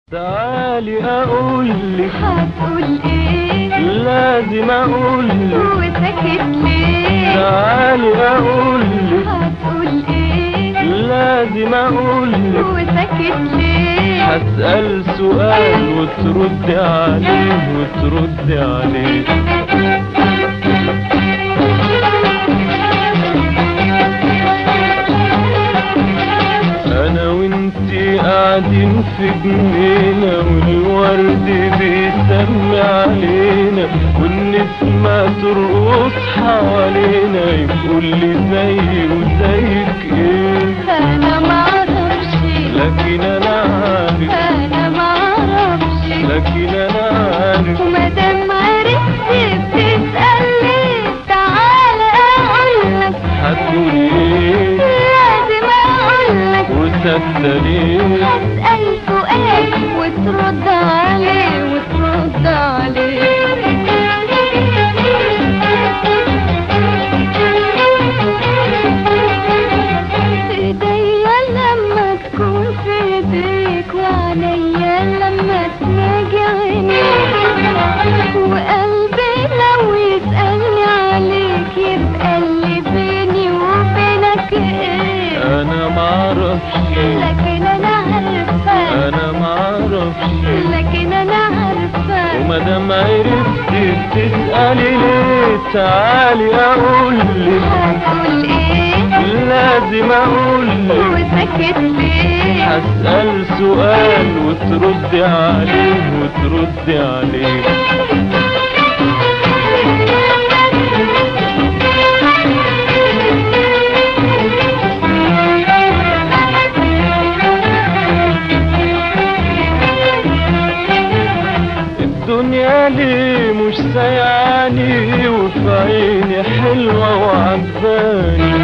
تعالي اقولك هتقول ايه لازم اقولك وساكت ليه تعالي اقولك هتقول ايه لازم اقولك وساكت ليه هسأل سؤال وترد عليه وترد عليه انا وانتي قاعدين في جنينة والورد بيسمي علينا والنسمة ترقص حوالينا يقول لي زي وزيك ايه انا معرفش لكن انا عارف انا معرفش لكن انا عارف ومادام عرفت بتسألني تعالى اقولك هتقول ايه لازم اقولك وصدقني هسأل سؤال وترد عليه وترد عليه ايديا لما تكون في ايديك وعليا لما تناجي عينيك وقلبي لو يسألني عليك يبقى اللي بيني وبينك ايه انا معرفش لكن انا عارفة انا معرفش لكن انا عارفة ومادام عرفت بتسألي ليه تعالي اقولك هتقول ايه لازم اقولك وسكت ليه هسأل سؤال وترد عليه وترد عليه الدنيا ليه مش سايعاني وفي عيني حلوة وعجباني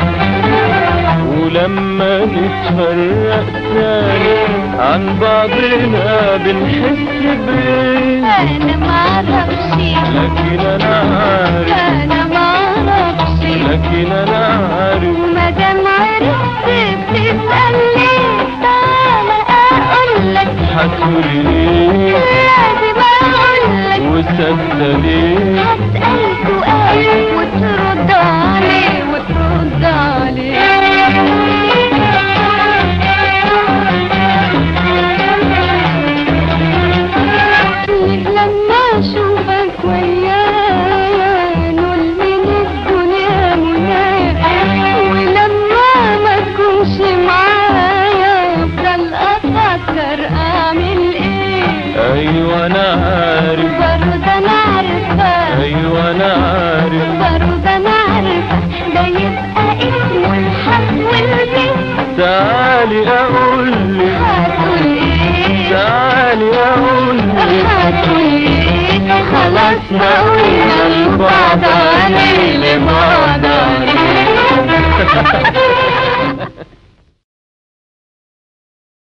ولما نتفرق تاني عن بعضنا بنحس بيه انا معرفش لكن انا عارف انا معرفش لكن انا عارف ومادام عرفت بتسألني تعالى اقولك هتقولي ايه لازم اقولك وصدقني هسأل سؤال وترد عليه وترد عليه لما اشوفك ويايا نقول من الدنيا منايا ولما ما تكونش معايا افضل افكر اعمل ايه ايوه انا عارف برضه انا عارفه ايوه انا عارف برضه انا عارفه ده يبقى اسمه الحب والبيت تعالي اقولك هتقول ايه تعالي اقولك هتقول ايه خلاص ما قلنا لبعض عليه لبعض عليه